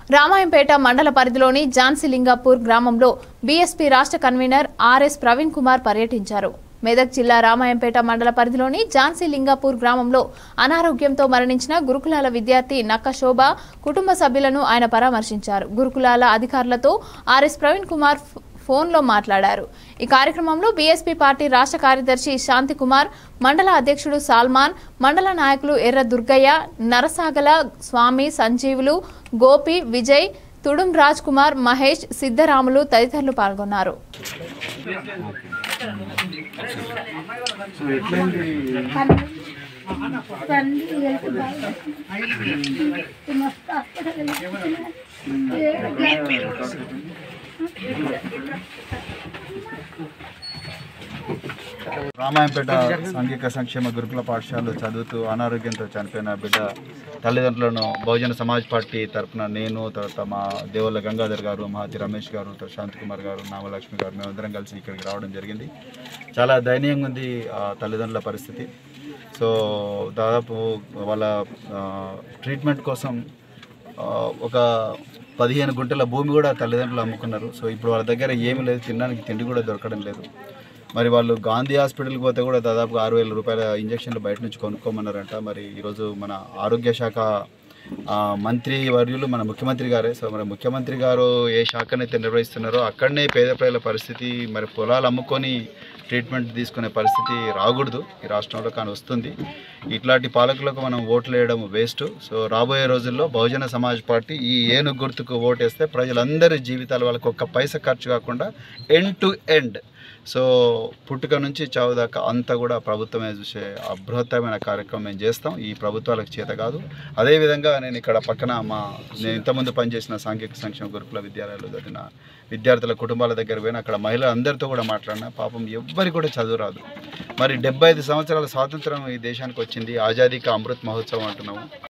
రామాయంపేట మండల పరిధిలోని ఝాన్సీలింగాపూర్ గ్రామంలో బీఎస్పీ రాష్ట్ర కన్వీనర్ ఆర్ఎస్ ప్రవీణ్ కుమార్ పర్యటించారు మెదక్ జిల్లా రామాయంపేట మండల పరిధిలోని ఝాన్సీలింగాపూర్ గ్రామంలో అనారోగ్యంతో మరణించిన గురుకులాల విద్యార్థి నక్క శోభ కుటుంబ సభ్యులను ఆయన పరామర్శించారు గురుకులాల అధికారులతో ఆర్ఎస్ ప్రవీణ్ కుమార్ ఫ్- ఫోన్లో మాట్లాడారు ఈ కార్యక్రమంలో బీఎస్పీ పార్టీ రాష్ట్ర కార్యదర్శి శాంతి కుమార్ మండల అధ్యక్షుడు సాల్మాన్ మండల నాయకులు ఎర్ర దుర్గయ్య నరసాగల స్వామి సంజీవులు గోపి విజయ్ తుడుం రాజ్ కుమార్ మహేష్ సిద్ధరాములు తదితరులు పాల్గొన్నారు రామాయంపేట సాంఘిక సంక్షేమ గురుకుల పాఠశాలలో చదువుతూ అనారోగ్యంతో చనిపోయిన బిడ్డ తల్లిదండ్రులను బహుజన సమాజ్ పార్టీ తరపున నేను తర్వాత మా దేవుళ్ళ గంగాధర్ గారు మహాతి రమేష్ గారు తర్వాత శాంతి కుమార్ గారు నామలక్ష్మి గారు మేమందరం కలిసి ఇక్కడికి రావడం జరిగింది చాలా దయనీయంగా ఉంది ఆ తల్లిదండ్రుల పరిస్థితి సో దాదాపు వాళ్ళ ఆ, ట్రీట్మెంట్ కోసం ఆ, ఒక పదిహేను గుంటల భూమి కూడా తల్లిదండ్రులు అమ్ముకున్నారు సో ఇప్పుడు వాళ్ళ దగ్గర ఏమీ లేదు తినడానికి తిండి కూడా దొరకడం లేదు మరి వాళ్ళు గాంధీ హాస్పిటల్కి పోతే కూడా దాదాపు ఆరు వేల రూపాయల ఇంజక్షన్లు బయట నుంచి కొనుక్కోమన్నారంట మరి ఈరోజు మన ఆరోగ్య శాఖ ఆ, మంత్రి వర్యులు మన ముఖ్యమంత్రి గారే సో మరి ముఖ్యమంత్రి గారు ఏ శాఖనైతే నిర్వహిస్తున్నారో అక్కడనే పేద ప్రజల పరిస్థితి మరి పొలాలు అమ్ముకొని ట్రీట్మెంట్ తీసుకునే పరిస్థితి రాకూడదు ఈ రాష్ట్రంలో కానీ వస్తుంది ఇట్లాంటి పాలకులకు మనం ఓట్లు వేయడం వేస్ట్ సో రాబోయే రోజుల్లో బహుజన సమాజ్ పార్టీ ఈ ఏనుగు గుర్తుకు ఓటేస్తే ప్రజలందరి జీవితాలు వాళ్ళకి ఒక్క పైసా ఖర్చు కాకుండా ఎండ్ టు ఎండ్ సో పుట్టుక నుంచి చావు దాకా అంతా కూడా ప్రభుత్వమే చూసే అబృహత్తమైన కార్యక్రమం మేము చేస్తాం ఈ ప్రభుత్వాలకు చేత కాదు అదేవిధంగా నేను ఇక్కడ పక్కన మా నేను ఇంతకుముందు పనిచేసిన సాంఘిక సంక్షేమ గురుకుల విద్యాలయాలు చదివిన విద్యార్థుల కుటుంబాల దగ్గర పోయిన అక్కడ మహిళలు అందరితో కూడా మాట్లాడినా పాపం ఎవ్వరికి కూడా చదువు రాదు మరి డెబ్బై ఐదు సంవత్సరాల స్వాతంత్రం ఈ దేశానికి వచ్చింది ఆజాదీకి అమృత్ మహోత్సవం అంటున్నాము